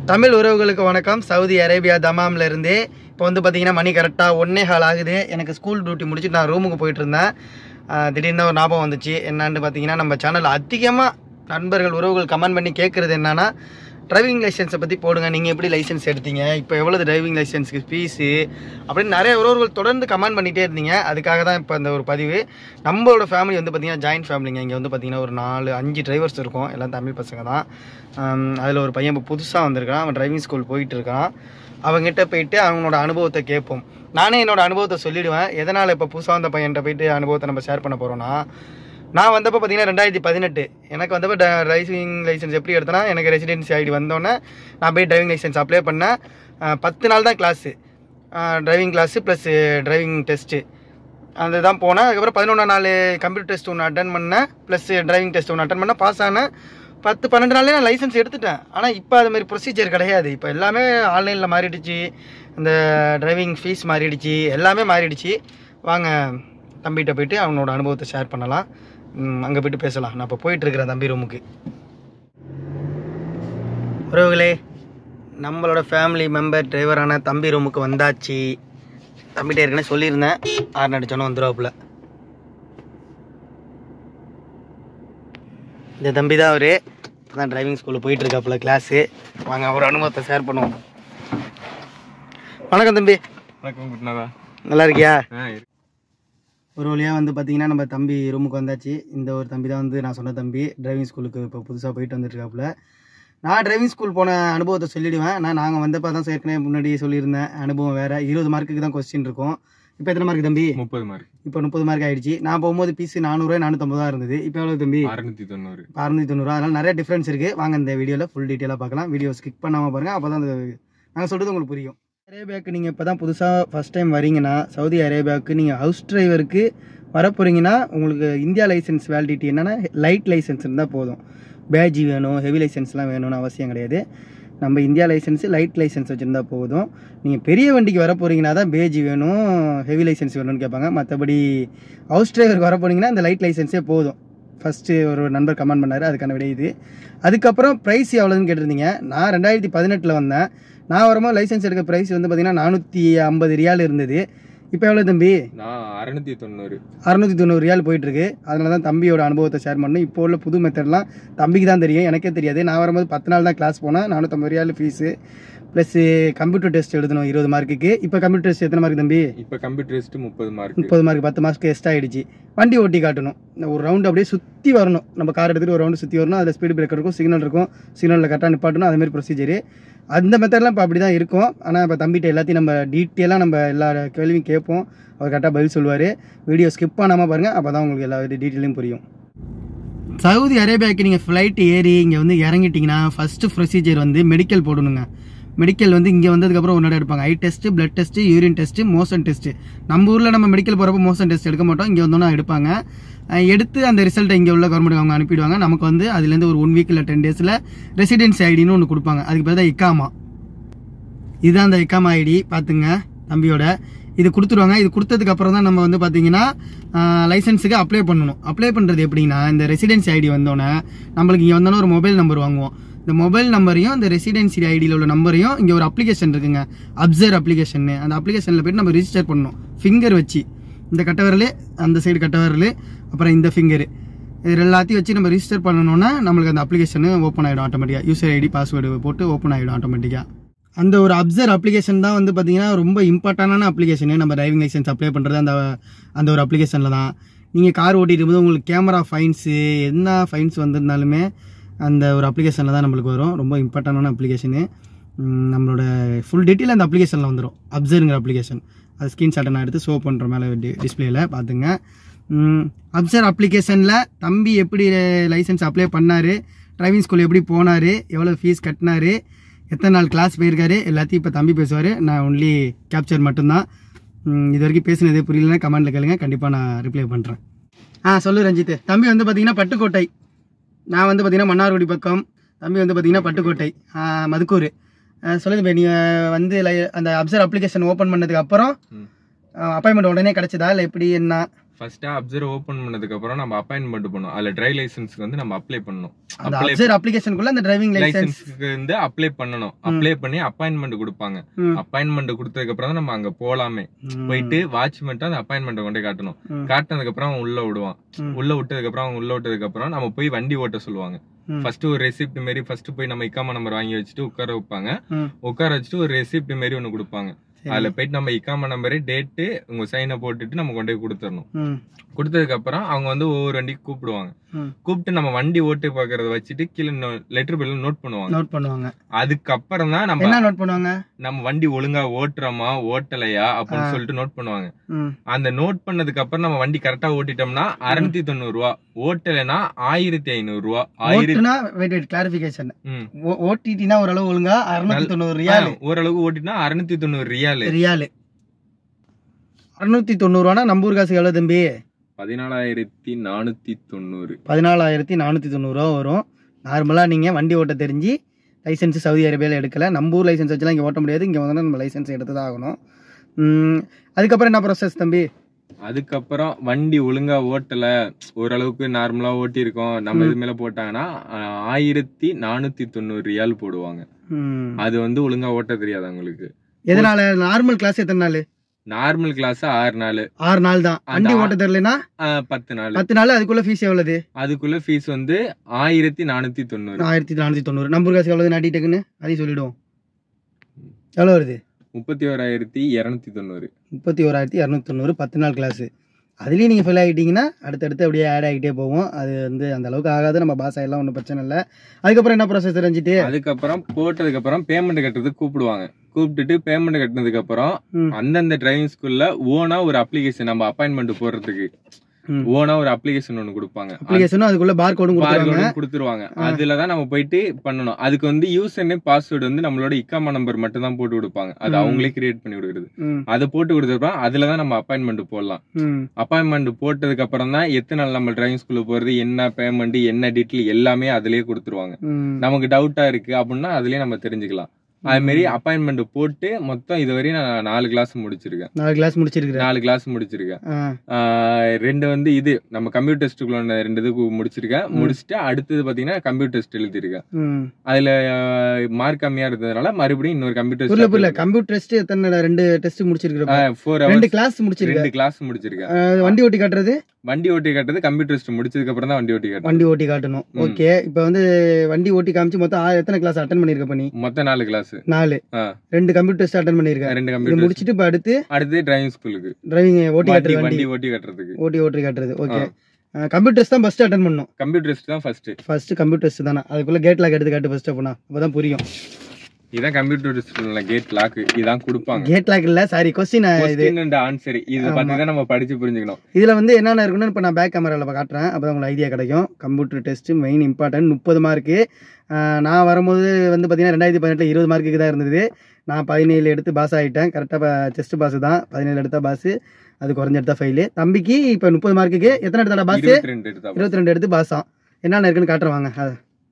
தமிழ் உறவுகளுக்கு வணக்கம் Saudi Arabia தமாம்ல இருந்து இப்போ வந்து பார்த்தீங்கன்னா மணி கரெக்டாக ஒன்னே கால் ஆகுது எனக்கு ஸ்கூல் டியூட்டி முடிச்சுட்டு நான் ரூமுக்கு போயிட்டு இருந்தேன் ஆஹ் திடீர்னு ஒரு ஞாபகம் வந்துச்சு என்னன்னு பார்த்தீங்கன்னா நம்ம சேனல் அதிகமாக நண்பர்கள் உறவுகள் கமெண்ட் பண்ணி கேட்குறது என்னன்னா டிரைவிங் லைசன்ஸை பற்றி போடுங்க நீங்கள் எப்படி லைசன்ஸ் எடுத்தீங்க இப்போ எவ்வளவு டிரைவிங் லைசன்ஸ்க்கு ஃபீஸு அப்படின்னு நிறைய உறவுகள் தொடர்ந்து கமெண்ட் பண்ணிகிட்டே இருந்தீங்க அதுக்காக தான் இப்போ அந்த ஒரு பதிவு நம்மளோட ஃபேமிலி வந்து பார்த்திங்கன்னா ஜாயின்ட் ஃபேமிலிங்க இங்கே வந்து பார்த்திங்கன்னா ஒரு நாலு அஞ்சு டிரைவர்ஸ் இருக்கும் எல்லாம் தமிழ் பசங்க தான் அதில் ஒரு பையன் இப்போ புதுசாக வந்திருக்கான் அவன் டிரைவிங் ஸ்கூல் போயிட்டு இருக்கான் அவங்ககிட்ட போயிட்டு அவனோட அனுபவத்தை கேட்போம் நானே என்னோட அனுபவத்தை சொல்லிடுவேன் எதனால் இப்போ புதுசாக வந்த பையன்கிட்ட போயிட்டு அனுபவத்தை நம்ம ஷேர் பண்ண போகிறோம்னா நான் வந்தப்போ பார்த்தீங்கன்னா ரெண்டாயிரத்தி பதினெட்டு எனக்கு வந்தப்போ டிரைவிங் லைசன்ஸ் எப்படி எடுத்தேன்னா எனக்கு ரெசிடென்சி ஐடி வந்தோடனே நான் போய் டிரைவிங் லைசன்ஸ் அப்ளை பண்ணேன் அஹ் பத்து நாள் தான் class driving class plus driving test அந்த தான் போனேன் அதுக்கப்புறம் பதினொன்றாம் நாள் கம்ப்யூட்டர் டெஸ்ட் ஒன்று அட்டன் பண்ணேன் ப்ளஸ் டிரைவிங் டெஸ்ட் ஒன்று அட்டன் பண்ணேன் பாஸ் ஆனேன் பத்து பன்னெண்டு நாள்லேயே நான் லைசன்ஸ் எடுத்துட்டேன் ஆனால் இப்போ அது மாதிரி ப்ரொசீஜர் கிடையாது இப்போ எல்லாமே ஆன்லைனில் மாறிடுச்சு இந்த டிரைவிங் ஃபீஸ் மாறிடுச்சு எல்லாமே மாறிடுச்சு வாங்க தம்பிகிட்ட போயிட்டு அவனோட அனுபவத்தை ஷேர் பண்ணலாம் அங்கே போயிட்டு பேசலாம் நான் இப்போ போயிட்டு இருக்கிறேன் தம்பி ரூமுக்கு உறவுகளே நம்மளோட ஃபேமிலி மெம்பர் டிரைவரான தம்பி ரூமுக்கு வந்தாச்சு தம்பிகிட்ட ஏற்கனவே சொல்லியிருந்தேன் ஆறு அடிச்சோன்னே வந்துடுவாப்புல இந்த தம்பி தான் அவரு தான் டிரைவிங் ஸ்கூலில் போயிட்டு இருக்காப்புல கிளாஸு வாங்க ஒரு அனுபவத்தை ஷேர் பண்ணுவோம் வணக்கம் தம்பி வணக்கம் குட்னாதா நல்லா இருக்கியா ஆ இருக்கு ஒரு வழியாக வந்து பார்த்தீங்கன்னா நம்ம தம்பி ரூமுக்கு வந்தாச்சு இந்த ஒரு தம்பி தான் வந்து நான் சொன்ன தம்பி டிரைவிங் ஸ்கூலுக்கு இப்போ புதுசாக போயிட்டு வந்துட்டுருக்காப்புல நான் டிரைவிங் ஸ்கூல் போன அனுபவத்தை சொல்லிடுவேன் நான் நாங்கள் வந்தப்போ தான் ஏற்கனவே முன்னாடியே சொல்லியிருந்தேன் அனுபவம் வேறு இருபது மார்க்குக்கு தான் கொஸ்டின் இருக்கும் இப்போ எத்தனை மார்க் தம்பி முப்பது மார்க் இப்போ முப்பது மார்க் ஆயிடுச்சு நான் போகும்போது பீஸ் நானூறுரூவா நானூற்றம்பது இருந்தது இப்போ எவ்வளோ தம்பி அறுநூத்தி தொண்ணூறு இப்போ அறுநூத்தி தொண்ணூறுவா அதனால் நிறைய டிஃப்ரென்ஸ் இருக்குது வாங்க இந்த வீடியோவில் ஃபுல் டீட்டெயிலாக பார்க்கலாம் வீடியோ ஸ்கிப் பண்ணாமல் பாருங்கள் அப்போ தான் அந்த நாங்கள் சொல்கிறது உங்களுக்கு புரியும் அரேபியாவுக்கு நீங்கள் இப்போ தான் புதுசாக ஃபஸ்ட் டைம் வரீங்கன்னா சவுதி அரேபியாவுக்கு நீங்கள் ஹவுஸ் டிரைவருக்கு வர போகிறீங்கன்னா உங்களுக்கு இந்தியா லைசன்ஸ் வேலிடிட்டி என்னென்னா லைட் லைசன்ஸ் இருந்தால் போதும் பேஜி வேணும் ஹெவி லைசன்ஸ்லாம் வேணும்னு அவசியம் கிடையாது நம்ம இந்தியா லைசன்ஸு லைட் லைசன்ஸ் வச்சுருந்தா போதும் நீங்கள் பெரிய வண்டிக்கு வர போகிறீங்கன்னா தான் பேஜி வேணும் ஹெவி லைசன்ஸ் வேணும்னு கேட்பாங்க மற்றபடி ஹவுஸ் டிரைவருக்கு வர போனீங்கன்னா இந்த லைட் லைசன்ஸே போதும் ஃபஸ்ட்டு ஒரு நண்பர் கமெண்ட் பண்ணார் அதுக்கான விடை இது அதுக்கப்புறம் ப்ரைஸ் எவ்வளோன்னு கேட்டிருந்தீங்க நான் ரெண்டாயிரத்தி பதினெட்டில் வந்தேன் நான் வரும்போது லைசன்ஸ் எடுக்க ப்ரைஸ் வந்து பார்த்தீங்கன்னா நானூற்றி ஐம்பது ரியால் இருந்தது இப்போ எவ்வளோ தம்பி நான் அறுநூத்தி தொண்ணூறு அறுநூற்றி தொண்ணூறு ரியால் போயிட்டுருக்கு அதனால தான் தம்பியோட அனுபவத்தை ஷேர் பண்ணணும் இப்போ உள்ள புது மெத்தட்லாம் தம்பிக்கு தான் தெரியும் எனக்கே தெரியாது நான் வரும்போது பத்து நாள் தான் கிளாஸ் போனேன் நானூற்றம்பது riyal fees plus computer test எழுதணும் இருபது மார்க்குக்கு இப்போ கம்ப்யூட்டர் டெஸ்ட் எத்தனை மார்க் தம்பி இப்ப கம்ப்யூட்டர் டெஸ்ட் முப்பது மார்க் முப்பது மார்க் பத்து மார்க்ஸ்க்கு எக்ஸ்ட்ரா ஆயிடுச்சு வண்டி ஓட்டி காட்டணும் இந்த ஒரு ரவுண்டு அப்படியே சுற்றி வரணும் நம்ம கார் எடுத்துகிட்டு ஒரு ரவுண்டு சுற்றி வரணும் அதில் ஸ்பீடு பிரேக்கர் இருக்கும் சிக்னல் இருக்கும் சிக்னலில் கரெக்டாக நிப்பாட்டணும் அதே மாதிரி ப்ரொசீஜரு அந்த மெத்தட்லாம் இப்போ அப்படி தான் இருக்கும் ஆனால் இப்போ தம்பிகிட்ட எல்லாத்தையும் நம்ம டீட்டெயிலாக நம்ம எல்லா கேள்வியும் கேட்போம் அவர் கரெக்டாக பதில் சொல்லுவார் வீடியோ ஸ்கிப் பண்ணாமல் பாருங்கள் அப்போ தான் உங்களுக்கு எல்லா டீட்டெயிலும் புரியும் சவுதி அரேபியாவுக்கு நீங்கள் ஃப்ளைட் ஏறி இங்கே வந்து இறங்கிட்டீங்கன்னா ஃபஸ்ட்டு ப்ரொசீஜர் வந்து மெடிக்கல் போடணுங்க மெடிக்கல் வந்து இங்கே வந்ததுக்கப்புறம் ஒன்றோட எடுப்பாங்க eye test blood test urine test motion test நம்ம ஊரில் நம்ம மெடிக்கல் போகிறப்ப மோஷன் டெஸ்ட் எடுக்க மாட்டோம் இங்கே வந்தோன்னா எடுப்பாங்க அஹ் எடுத்து அந்த ரிசல்ட்டை இங்கே உள்ள கவர்மெண்ட் அவங்க அனுப்பிடுவாங்க நமக்கு வந்து அதுலேருந்து ஒரு ஒன் வீக் இல்லை டென் டேஸில் ரெசிடென்சி ஐடின்னு ஒன்று கொடுப்பாங்க அதுக்கு பேர் தான் இக்காமா இதுதான் அந்த இக்காமா ஐடி பார்த்துங்க தம்பியோட இது கொடுத்துருவாங்க இது கொடுத்ததுக்கு அப்புறம் தான் நம்ம வந்து பார்த்தீங்கன்னா லைசன்ஸுக்கு அப்ளை பண்ணணும் அப்ளை பண்ணுறது எப்படின்னா இந்த ரெசிடென்சி ஐடி வந்தோடனே நம்மளுக்கு இங்கே வந்தோன்னே ஒரு மொபைல் நம்பர் வாங்குவோம் இந்த மொபைல் நம்பரையும் இந்த ரெசிடென்சி ஐடியில் உள்ள நம்பரையும் இங்கே ஒரு அப்ளிகேஷன் இருக்குங்க அப்சர் அப்ளிகேஷன் அந்த அப்ளிகேஷனில் போய்ட்டு நம்ம ரிஜிஸ்டர் பண்ணணும் ஃபிங்கர் வச்சு இந்த கட்ட விரல் அந்த சைடு கட்ட விரல் அப்புறம் இந்த ஃபிங்கரு இது எல்லாத்தையும் வச்சு நம்ம ரிஜிஸ்டர் பண்ணணும்னா நம்மளுக்கு அந்த அப்ளிகேஷன் ஓப்பன் ஆகிடும் ஆட்டோமேட்டிக்காக யூசர் ஐடி பாஸ்வேர்டு போட்டு ஓப்பன் ஆகிடும் ஆட்டோமேட்டிக்காக அந்த ஒரு அப்சர் அப்ளிகேஷன் தான் வந்து பார்த்தீங்கன்னா ரொம்ப இம்பார்ட்டண்டான அப்ளிகேஷனு நம்ம டிரைவிங் லைசன்ஸ் அப்ளை பண்ணுறது அந்த அந்த ஒரு அப்ளிகேஷனில் தான் நீங்கள் கார் ஓட்டிட்டு இருக்கும்போது உங்களுக்கு கேமரா ஃபைன்ஸு என்ன ஃபைன்ஸ் வந்திருந்தாலுமே அந்த ஒரு அப்ளிகேஷனில் தான் நம்மளுக்கு வரும் ரொம்ப இம்பார்ட்டண்டான அப்ளிகேஷனு நம்மளோட ஃபுல் டீட்டெயில் அந்த அப்ளிகேஷனில் வந்துடும் அப்சருங்கிற அப்ளிகேஷன் அது ஸ்க்ரீன்ஷாட்டை நான் எடுத்து ஷோ பண்ணுற மேலே டிஸ்பிளேல பார்த்துங்க அப்சர் அப்ளிகேஷனில் தம்பி எப்படி லைசன்ஸ் அப்ளை பண்ணார் டிரைவிங் ஸ்கூல் எப்படி போனார் எவ்வளோ ஃபீஸ் கட்டினாரு எத்தனை நாள் கிளாஸ் போயிருக்காரு எல்லாத்தையும் இப்போ தம்பி பேசுவார் நான் ஒன்லி கேப்சர் மட்டும்தான் ம், இது வரைக்கும் பேசினதே புரியலன்னா கமெண்ட்டில் கேளுங்க கண்டிப்பாக நான் ரிப்ளை பண்ணுறேன் ஆ சொல்லு ரஞ்சித் தம்பி வந்து பார்த்தீங்கன்னா பட்டுக்கோட்டை நான் வந்து பார்த்தீங்கன்னா மன்னார்குடி பக்கம் தம்பி வந்து பார்த்தீங்கன்னா பட்டுக்கோட்டை ஆ, மதுக்கூர் ஆ, சொல்லுங்க பை நீங்கள் வந்து லை- அந்த அப்சர் அப்ளிகேஷன் ஓப்பன் பண்ணதுக்கு அப்புறம் ம். அப்பாயின்மெண்ட் உடனே கிடைச்சதா இல்லை எப்படி என்ன ஃபர்ஸ்ட் அப்சர்வ் ஓபன் பண்ணதுக்கு அப்புறம் நம்ம அப்பாயின்மெண்ட் பண்ணும் அதுல டிரை லைசன்ஸ்க்கு வந்து நம்ம அப்ளை பண்ணணும் அந்த அப்ளை அப்சர் அப்ளிகேஷனுக்குள்ள அந்த டிரைவிங் லைசன்ஸ் லைசன்ஸ்க்கு வந்து அப்ளை பண்ணணும் அப்ளை பண்ணி அப்பாயின்மெண்ட் கொடுப்பாங்க அப்பாயின்மெண்ட் கொடுத்ததுக்கு அப்புறம் தான் நம்ம அங்க போலாமே போயிட்டு வாட்ச்மெண்ட் அந்த அப்பாயின்மெண்ட் கொண்டு போய் காட்டணும் ம். காட்டினதுக்கு அப்புறம் அவன் உள்ள விடுவான் ம். உள்ள விட்டதுக்கு அப்புறம் அவங்க உள்ள விட்டதுக்கு அப்புறம் நம்ம போய் வண்டி ஓட்ட சொல்லுவாங்க ம். ஃபர்ஸ்ட் ஒரு ரெசிப்ட் மாரி ஃபர்ஸ்ட் போய் நம்ம இக்காம நம்பர் வாங்கி வச்சுட்டு உட்கார வைப்பாங்க ம். உட்கார வச்சுட்டு ஒரு ரெசிப்ட் மாரி ஒன்னு கொடுப்பாங்க அதுல போயிட்டு நம்ம இக்காம நம்பரு டேட்டு உங்க சைனை போட்டுட்டு நம்ம கொண்டு போய் கொடுத்துடணும் ம். கொடுத்ததுக்கு அப்புறம் அவங்க வந்து ஒவ்வொரு வண்டிக்கு கூப்பிடுவாங்க ம். கூப்பிட்டு நம்ம வண்டி ஓட்டு பாக்குறத வச்சுட்டு கீழே லெட்டர் பில்ல நோட் பண்ணுவாங்க நோட் பண்ணுவாங்க அதுக்கப்புறம் தான் நம்ம என்ன நோட் பண்ணுவாங்க நம்ம வண்டி ஒழுங்கா ஓட்டுறோமா ஓட்டலையா அப்படின்னு சொல்லிட்டு நோட் பண்ணுவாங்க ம். அந்த நோட் பண்ணதுக்கு அப்புறம் நம்ம வண்டி கரெக்டா ஓட்டிட்டோம்னா அறுநூத்தி தொண்ணூறு ரூபா ஓட்டலைன்னா ஆயிரத்தி ஐநூறு ரூபா ஆயிரத்தி ஓட்டுனா வெயிட் வெயிட் கிளாரிபிகேஷன் ம். ஓடிடினா ஓரளவு ஒழுங்கா அறுநூத்தி தொண்ணூறு ரியால் ஆ, ஓரளவுக்கு ஓட்டினா அறுநூத்தி தொண்ணூறு ரியாலு ரியால் அறுநூத்தி தொண்ணூறு ரூபானா நம்ம ஊர் காசு எவ்வளவு தம்பி பதினாலாயிரத்தி நானூத்தி தொண்ணூறு பதினாலாயிரத்தி நானூற்றி தொண்ணூறுரூவா வரும் நார்மலாக நீங்கள் வண்டி ஓட்ட தெரிஞ்சு லைசன்ஸ் சவுதி அரேபியாவில் எடுக்கல நம்ம ஊர் லைசன்ஸ் வச்சுலாம் இங்கே ஓட்ட முடியாது இங்கே வந்து நம்ம லைசன்ஸ் எடுத்து தான் ஆகணும் ம், அதுக்கப்புறம் என்ன ப்ராசஸ் தம்பி அதுக்கப்புறம் வண்டி ஒழுங்கா ஓட்டல ஓரளவுக்கு நார்மலா ஓட்டி இருக்கோம் நம்ம இது மேல போட்டாங்கன்னா ஆ, ஆயிரத்தி நானூத்தி தொண்ணூறு ரியால் போடுவாங்க ம். அது வந்து ஒழுங்கா ஓட்ட தெரியாது அவங்களுக்கு எதனால நார்மல் கிளாஸ் எத்தனை நாள் நார்மல் கிளாஸ் ஆறு நாள் ஆறு நாள் தான் வண்டி அந்த ஓட்ட தெரியலனா ஆ, பத்து நாள் பத்து நாள் அதுக்குள்ள ஃபீஸ் எவ்வளவு அதுக்குள்ள ஃபீஸ் வந்து ஆயிரத்தி நானூத்தி தொண்ணூறு ஆயிரத்தி நானூற்றி தொண்ணூறு நம்ம ஊர் காசு எவ்வளவு நாட்டிட்டுக்குன்னு அதையும் சொல்லிடுவோம் எவ்வளோ வருது முப்பத்தி ஓராயிரத்தி இருநூத்தி தொண்ணூறு முப்பத்தி ஓராயிரத்தி இரநூத்தி தொண்ணூறு பத்து நாள் கிளாஸு அதுலேயும் நீங்கள் ஃபெயில் ஆகிட்டீங்கன்னா அடுத்தடுத்து அப்படியே ஆட் ஆகிட்டே போவோம் அது வந்து அந்த அளவுக்கு ஆகாது நம்ம பாஸ் ஆகிடலாம் ஒன்றும் பிரச்சனை இல்லை அதுக்கப்புறம் என்ன ப்ராசஸ் தெரிஞ்சுட்டு அதுக்கப்புறம் போட்டதுக்கு அப்புறம் பேமெண்ட் கட்டுறதுக்கு கூப்பிடுவாங்க கூப்பிட்டுட்டு பேமெண்ட் கட்டினதுக்கு அப்புறம் ம். அந்தந்த டிரைவிங் ஸ்கூல்ல ஓனா ஒரு அப்ளிகேஷன் நம்ம அப்பாயின்மெண்ட் போடுறதுக்கு ம். ஓனா ஒரு அப்ளிகேஷன் ஒன்னு கொடுப்பாங்க அப்ளிகேஷனும் அதுக்குள்ள பார் கோடும் கொடுத்துருவாங்க பார்கோடும் கொடுத்துருவாங்க அதுலதான் நம்ம போயிட்டு பண்ணணும் அதுக்கு வந்து யூசர் நேம் பாஸ்வேர்டு வந்து நம்மளோட இக்காமா நம்பர் மட்டும் தான் போட்டு கொடுப்பாங்க அது ம். அவங்களே கிரியேட் பண்ணி கொடுக்குறது ம், அதை போட்டு கொடுத்தப்பறம் அதுலதான் நம்ம அப்பாயின்மெண்ட் போடலாம் ம், அப்பாயின்மெண்ட் போட்டதுக்கு அப்புறம் தான் எத்தனை நாள் நம்ம டிரைவிங் ஸ்கூலுக்கு போறது என்ன பேமெண்ட் என்ன டீட்டெயில் எல்லாமே அதுலயே கொடுத்துருவாங்க ம். நமக்கு டவுட்டா இருக்கு அப்படின்னா அதுலயே நம்ம தெரிஞ்சுக்கலாம் அது மாதிரி அப்பாயின்மெண்ட் போட்டு மொத்தம் இது வரையும் நான் நாலு கிளாஸ் முடிச்சிருக்கேன் நாலு கிளாஸ் முடிச்சிருக்கிறேன் நாலு கிளாஸ் முடிச்சிருக்கேன் ஆ, ஆஹ் ரெண்டு வந்து இது நம்ம கம்ப்யூட்டர் டெஸ்ட்டுக்குள்ள ரெண்டு இதுக்கு முடிச்சிருக்கேன் முடிச்சுட்டு அடுத்தது பாத்தீங்கன்னா கம்ப்யூட்டர் டெஸ்ட் எழுதிருக்கேன் ம். அதுல மார்க் கம்மியா இருந்ததுனால மறுபடியும் இன்னொரு புரியல கம்ப்யூட்டர் புரியல கம்ப்யூட்டர் டெஸ்ட் எத்தனை ரெண்டு டெஸ்ட் முடிச்சிருக்கிறோம் ஃபோர் ரெண்டு ஹவர்ஸ் கிளாஸ் முடிச்சிருக்கேன் ரெண்டு கிளாஸ் முடிச்சிருக்கேன் ஆ, வண்டி ஓட்டி காட்டுறது வண்டி ஓட்டி கட்டுறது கம்ப்யூட்டர் டெஸ்ட் முடிச்சதுக்கு அப்புறம் தான் வண்டி ஓட்டி கட்டுறது வண்டி ஓட்டி காட்டணும் ஓகே இப்போ வந்து வண்டி ஓட்டி காமிச்சு மொத்தம் ஆ- எத்தனை கிளாஸ் அட்டன் பண்ணிருக்க பண்ணி மொத்தம் நாலு கிளாஸ் நாலு ரெண்டு கம்ப்யூட்டர் டெஸ்ட் அட்டன் பண்ணிருக்கேன் ரெண்டு இது கம்ப்யூட்டர் முடிச்சிட்டு இப்போ அடுத்து அடுத்து டிரைவிங் ஸ்கூலுக்கு டிரைவிங் ஓட்டி வண்டி காட்டுறது வண்டி வண்டி ஓட்டி கட்டுறதுக்கு ஓட்டி ஓட்டி காட்டுறது ஓகே கம்ப்யூட்டர் டெஸ்ட் தான் ஃபர்ஸ்ட் அட்டன் பண்ணணும் கம்ப்யூட்டர் டெஸ்ட் தான் ஃபர்ஸ்ட் ஃபர்ஸ்ட் கம்ப்யூட்டர் டெஸ்ட் தானே அதுக்குள்ள கேட் லாக் எடுத்து காட்டு ஃபர்ஸ்ட் அப்பனா அப்பதான் புரியும் இதான் கம்ப்யூட்டர் டெஸ்ட்ல கேட் லாக் இதான் கொடுப்பாங்க கேட் லாக் இல்ல சாரி கொஸ்டின் இது கொஸ்டின் அண்ட் ஆன்சர் இத பத்தி தான் நம்ம படிச்சு புரிஞ்சுக்கணும் இதுல வந்து என்னென்ன இருக்குன்னு இப்போ நான் பேக் கேமரால காட்டுறேன் அப்பதான் உங்களுக்கு ஐடியா கிடைக்கும் கம்ப்யூட்டர் டெஸ்ட் மெயின் இம்பார்ட்டன்ட் முப்பது மார்க்கு நான் வரும்போது வந்து பார்த்தீங்கன்னா ரெண்டாயிரத்தி பதினெட்டில் இருபது மார்க்குக்கு தான் இருந்தது நான் பதினேழு எடுத்து பாஸ் ஆகிட்டேன் கரெக்டாக செஸ்ட் பாஸ் தான் பதினேழு எடுத்தா பாஸ் அது குறைஞ்ச எடுத்தா ஃபெயிலு தம்பிக்கு இப்போ முப்பது மார்க்குக்கு எத்தனை எடுத்தாடா பாஸ் இருபத்தி ரெண்டு எடுத்தா இருபத்தி ரெண்டு எடுத்து பாஸ் தான் என்னென்ன இருக்குன்னு காட்டுறவாங்க அது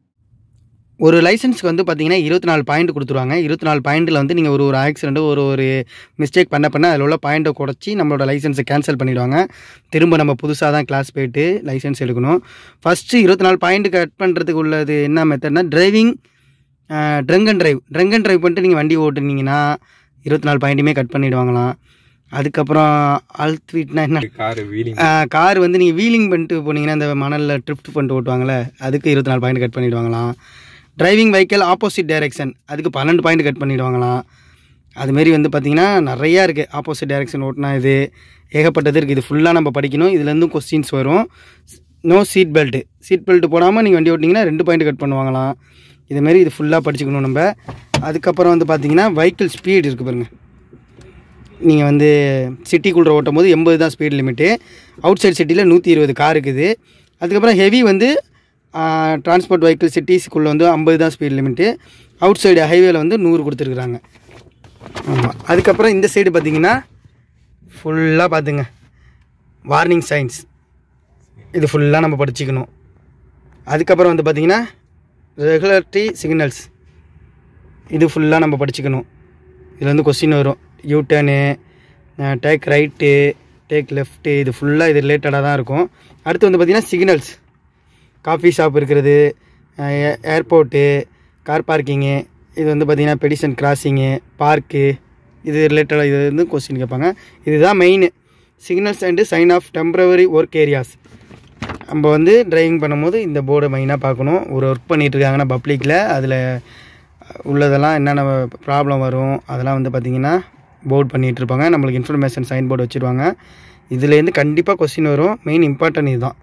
ஒரு லைசன்ஸ்க்கு வந்து பார்த்தீங்கன்னா இருபத்தி நாலு பாயிண்ட் கொடுத்துருவாங்க இருபத்தி நாலு பாயிண்ட்டில் வந்து நீங்கள் ஒரு ஒரு ஆக்சிடென்ட் ஒரு ஒரு மிஸ்டேக் பண்ண பண்ண அதில் உள்ள பாயிண்ட்டை குறைச்சி நம்மளோட லைசன்ஸை கேன்சல் பண்ணிடுவாங்க திரும்ப நம்ம புதுசாக தான் கிளாஸ் போயிட்டு லைசன்ஸ் எடுக்கணும் ஃபஸ்ட்டு இருபத்தி நாலு பாயிண்ட் கட் பண்ணுறதுக்கு உள்ளது என்ன மெத்தட்னா driving drunk and drive drunk and drive பண்ணிட்டு நீங்கள் வண்டி ஓட்டுனீங்கன்னா இருபத்தி நாலு பாயிண்ட்டுமே கட் பண்ணிடுவாங்களாம் அதுக்கப்புறம் அல்த்வீட்னா என்ன கார் வீலிங் கார் வந்து நீங்கள் வீலிங் பண்ணிட்டு போனீங்கன்னா இந்த மணலில் ட்ரிஃப்ட் பண்ணிட்டு ஓட்டுவாங்கள்ல அதுக்கு இருபத்தி நாலு பாயிண்ட் கட் பண்ணிடுவாங்களாம் டிரைவிங் வெஹிக்கல் ஆப்போசிட் டைரெக்ஷன் அதுக்கு பன்னெண்டு பாயிண்ட் கட் பண்ணிடுவாங்களாம் அதுமாரி வந்து பார்த்திங்கன்னா நிறையா இருக்குது ஆப்போசிட் டைரெக்ஷன் ஓட்டினா இது ஏகப்பட்டது இருக்குது இது ஃபுல்லாக நம்ம படிக்கணும் இதுலேருந்தும் கொஸ்டின்ஸ் வரும் no seat belt seat belt போடாமல் நீங்கள் வண்டி ஓட்டிங்கன்னா ரெண்டு பாயிண்ட் கட் பண்ணுவாங்களாம் இதுமாரி இது ஃபுல்லாக படிச்சுக்கணும் நம்ம அதுக்கப்புறம் வந்து பார்த்திங்கன்னா வெஹிக்கிள் ஸ்பீடு இருக்குது பாருங்கள் நீங்கள் வந்து சிட்டிக்குள்ளே ஓட்டும் போது எண்பது தான் ஸ்பீட் லிமிட்டு அவுட் சைட் சிட்டியில் நூற்றி இருபது கார் இருக்குது அதுக்கப்புறம் ஹெவி வந்து டிரான்ஸ்போர்ட் வெஹிக்கிள் சிட்டிஸ்க்குள்ளே வந்து ஐம்பது தான் ஸ்பீட் லிமிட்டு அவுட் சைடு ஹைவேல வந்து நூறு கொடுத்துருக்குறாங்க ஆமாம் அதுக்கப்புறம் இந்த சைடு பார்த்தீங்கன்னா ஃபுல்லாக பார்த்துங்க வார்னிங் சைன்ஸ் இது ஃபுல்லாக நம்ம படிச்சுக்கணும் அதுக்கப்புறம் வந்து பார்த்திங்கன்னா ரெகுலேட்டரி சிக்னல்ஸ் இது ஃபுல்லாக நம்ம படிச்சுக்கணும் இதில் வந்து கொஸ்டின் வரும் U turn take right take left இது ஃபுல்லாக இது ரிலேட்டடாக தான் இருக்கும் அடுத்து வந்து பார்த்திங்கன்னா சிக்னல்ஸ் காஃபி ஷாப் இருக்கிறது ஏர்போர்ட்டு கார் பார்க்கிங்கு இது வந்து பார்த்திங்கன்னா பெடிஷன் கிராசிங்கு பார்க்கு இது ரிலேட்டடாக இது வந்து கொஸ்டின் கேட்பாங்க இதுதான் main signals and sign of temporary work areas நம்ம வந்து டிரைவிங் பண்ணும்போது இந்த போர்டை மெயினாக பார்க்கணும் ஒரு ஒர்க் பண்ணிகிட்டு இருக்காங்கன்னா பப்ளிக்கில் அதில் உள்ளதெல்லாம் என்னென்ன ப்ராப்ளம் வரும் அதெல்லாம் வந்து பார்த்திங்கன்னா போர்ட் பண்ணிகிட்டு இருப்பாங்க நம்மளுக்கு இன்ஃபர்மேஷன் சைன் போர்டு வச்சுருவாங்க இதுலேருந்து கண்டிப்பாக கொஸ்டின் வரும் மெயின் இம்பார்ட்டன்ட் இதுதான்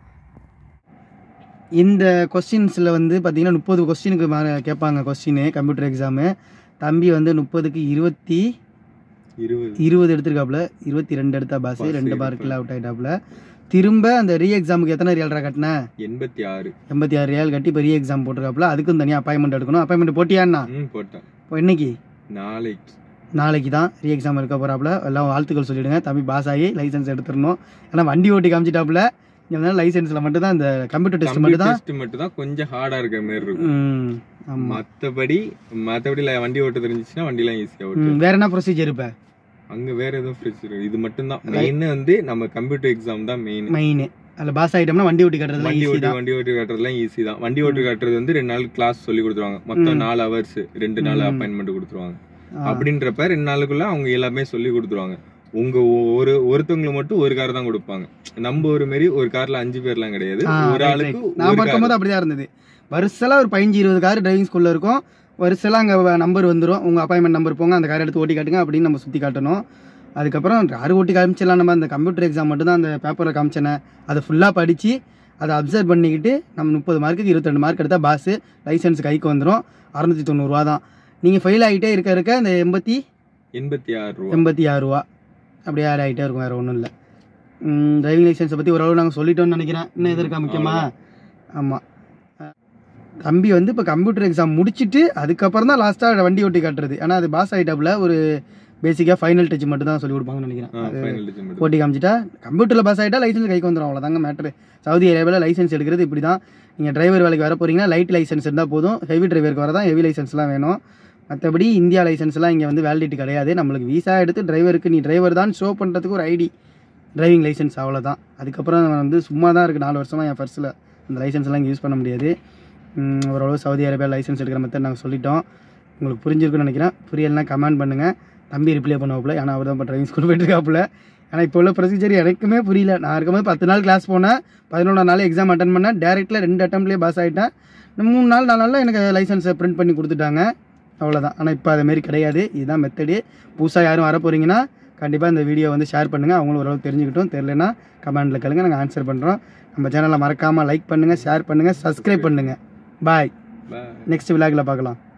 இந்த கொஸ்டின்ஸில் வந்து பார்த்திங்கன்னா முப்பது கொஸ்டினுக்கு மேலே கேட்பாங்க கொஸ்டின் கம்ப்யூட்டர் எக்ஸாமு தம்பி வந்து முப்பதுக்கு இருபத்தி இருபது இருபது எடுத்திருக்காப்புல இருபத்தி ரெண்டு எடுத்தா பாஸ் Pass ரெண்டு எடுத்து. மார்க்கில் அவுட் ஆகிட்டாப்புல திரும்ப அந்த ரீ எக்ஸாமுக்கு எத்தனை ரியல்ரா கட்டினேன் எண்பத்தி ஆறு எண்பத்தி ஆறு ரியால் கட்டி இப்போ ரீ எக்ஸாம் போட்டிருக்காப்புல அதுக்கும் தனியாக அப்பாயின்மெண்ட் எடுக்கணும் அப்பாயின்மெண்ட் போட்டியாண்ணா ம் போட்டேன் இப்போ இன்னைக்கு நாளைக்கு நாளைக்கு தான் ரீ எக்ஸாம் இருக்க போகிறாப்புல எல்லாம் வாழ்த்துக்கள் சொல்லிவிடுங்க தம்பி பாஸ் ஆகி லைசன்ஸ் எடுத்துடணும் ஏன்னா வண்டி ஓட்டி காமிச்சிட்டாப்புல இங்கே லைசன்ஸில் மட்டும் தான் இந்த கம்ப்யூட்டர் டெஸ்ட் மட்டும் தான் டெஸ்ட் மட்டும் தான் கொஞ்சம் ஹார்டா இருக்கிற மாதிரி இருக்கும் ம், ஆமா மத்தபடி மத்தபடி ல- வண்டி ஓட்ட தெரிஞ்சுச்சுன்னா வண்டிலாம் ஈஸியா ஓட்டு ம், வேற என்ன ப்ரொசீஜர் இப்போ அங்க வேற எதுவும் ஃப்ரிட்ஜ் இது மட்டும் தான் மெயின் வந்து நம்ம கம்ப்யூட்டர் எக்ஸாம் தான் மெயின் மெயின் அதில் பாஸ் ஆகிட்டோம்னா வண்டி ஓட்டி கட்டுறதுலாம் வண்டி ஈஸி ஓட்டி தான் வண்டி ஓட்டி கட்டுறதுலாம் ஈஸி தான் வண்டி ஓட்டி கட்டுறது வந்து ரெண்டு நாள் கிளாஸ் சொல்லி கொடுத்துருவாங்க மொத்தம் நாலு ஹவர்ஸ் ரெண்டு நாள் ம். அப்பாயின்மெண்ட் கொடுத்துருவாங்க ஆ. அப்படின்றப்ப ரெண்டு நாளுக்குள்ள அவங்க எல்லாமே சொல்லி கொடுத்துருவாங்க உங்க ஒ- ஒரு ஒருத்தவங்களுக்கு மட்டும் ஒரு கார் தான் கொடுப்பாங்க நம்ம ஒரு மாரி ஒரு கார்ல அஞ்சு பேர்லாம் கிடையாது ஆ, ஒரு right, ஆளுக்கு right. நான் ஒரு பார்க்கும்போது கார் அப்படிதான் இருந்தது வருஷலாம் ஒரு பதினஞ்சு இருபது கார் டிரைவிங் ஸ்கூல்ல இருக்கும் வருஷலாம் அங்கே நம்பர் வந்துடும் உங்கள் அப்பாயின்மெண்ட் நம்பர் போங்க அந்த கார் எடுத்து ஓட்டி காட்டுங்க அப்படின்னு நம்ம சுற்றி காட்டணும் அதுக்கப்புறம் கார் ஓட்டி காமிச்சிடலாம் நம்ம அந்த கம்ப்யூட்டர் எக்ஸாம் மட்டும் தான் அந்த பேப்பரில் காமிச்சேனே அதை ஃபுல்லாக படித்து அதை அப்சர்வ் பண்ணிக்கிட்டு நம்ம முப்பது மார்க்குக்கு இருபத்தெண்டு மார்க் எடுத்தால் பாஸு லைசன்ஸ் கைக்கு வந்துடும் அறநூற்றி தொண்ணூறுரூவா தான் நீங்கள் ஃபெயில் ஆகிட்டே இருக்க இருக்க இந்த எண்பத்தி எண்பத்தி ஆறு ரூபா எண்பத்தி ஆறு ரூபா அப்படியே ஆட் ஆகிட்டே இருக்கும் வேறு ஒன்றும் இல்லை டிரைவிங் லைசன்ஸை பற்றி ஓரளவு நாங்கள் சொல்லிட்டோம்னு நினைக்கிறேன் இன்னும் எது இருக்கா முக்கியமா ஆமாம் தம்பி வந்து இப்போ கம்ப்யூட்டர் எக்ஸாம் முடிச்சுட்டு அதுக்கப்புறம் தான் லாஸ்ட்டாக வண்டி ஓட்டி காட்டுறது ஆனால் அது பாஸ் ஆகிட்டாப்புல ஒரு பேசிக்காக ஃபைனல் டச் மட்டும் தான் சொல்லி கொடுப்பாங்கன்னு நினைக்கிறேன் அது ஃபைனல் டிஜிட் மட்டும் ஓட்டி காமிச்சிட்டா கம்ப்யூட்டரில் பாஸ் ஆகிட்டா லைசன்ஸ் கைக்கு வந்துடும் அவ்வளோதாங்க மேட்ரு சவுதி அரேபியாவில் லைசன்ஸ் எடுக்கிறது இப்படி தான் நீங்கள் டிரைவர் வேலைக்கு வர போறீங்கன்னா லைட் லைசன்ஸ் இருந்தால் போதும் ஹெவி டிரைவருக்கு வர தான் ஹெவி லைசன்ஸ்லாம் வேணும் மற்றபடி இந்தியா லைசன்ஸ்லாம் இங்கே வந்து வேலிடிட்டி கிடையாது நம்மளுக்கு வீசா எடுத்து டிரைவருக்கு நீ டிரைவர் தான் ஷோ பண்ணுறதுக்கு ஒரு ஐடி டிரைவிங் லைசன்ஸ் அவ்வளோதான் அதுக்கப்புறம் வந்து சும்மா தான் இருக்குது நாலு வருஷமாக என் பர்ஸில் அந்த லைசன்ஸ்லாம் இங்கே யூஸ் பண்ண முடியாது உம், ஓரளவு சவுதி அரேபியா லைசன்ஸ் எடுக்கிற மெத்தட் நாங்கள் சொல்லிட்டோம் உங்களுக்கு புரிஞ்சிருக்குன்னு நினைக்கிறேன் புரியலைன்னா கமெண்ட் பண்ணுங்கள் தம்பி ரிப்ளை பண்ணுவாப்புல ஏன்னா அவர் தான் இப்போ ட்ரைவிங் ஸ்கூல் போயிட்டுருக்காப்புல ஏன்னா இப்போ உள்ள ப்ரொசீஜர் எனக்குமே புரியல நான் இருக்கும்போது பத்து நாள் கிளாஸ் போனேன் பதினொன்றாம் நாள் எக்ஸாம் அட்டன் பண்ணேன் டேரெக்டில் ரெண்டு அட்டம்ப்லேயே பாஸ் ஆகிட்டேன் இன்னும் மூணு நாள் நாலு நாளில் எனக்கு லைசன்ஸை பிரிண்ட் பண்ணி கொடுத்துட்டாங்க அவ்வளோதான் ஆனால் இப்போ அதுமாரி கிடையாது இதுதான் மெத்தடு புதுசாக யாரும் வர போகிறீங்கன்னா கண்டிப்பாக இந்த வீடியோ வந்து ஷேர் பண்ணுங்கள் அவங்களும் ஓரளவு தெரிஞ்சுக்கிட்டும் தெரிலனா கமெண்ட்டில் கேளுங்க நாங்கள் ஆன்சர் பண்ணுறோம் நம்ம சேனலை மறக்காமல் லைக் பண்ணுங்கள் ஷேர் பண்ணுங்கள் சப்ஸ்கிரைப் பண்ணுங்கள் பாய் Bye. நெக்ஸ்ட் விலாகில் பார்க்கலாம்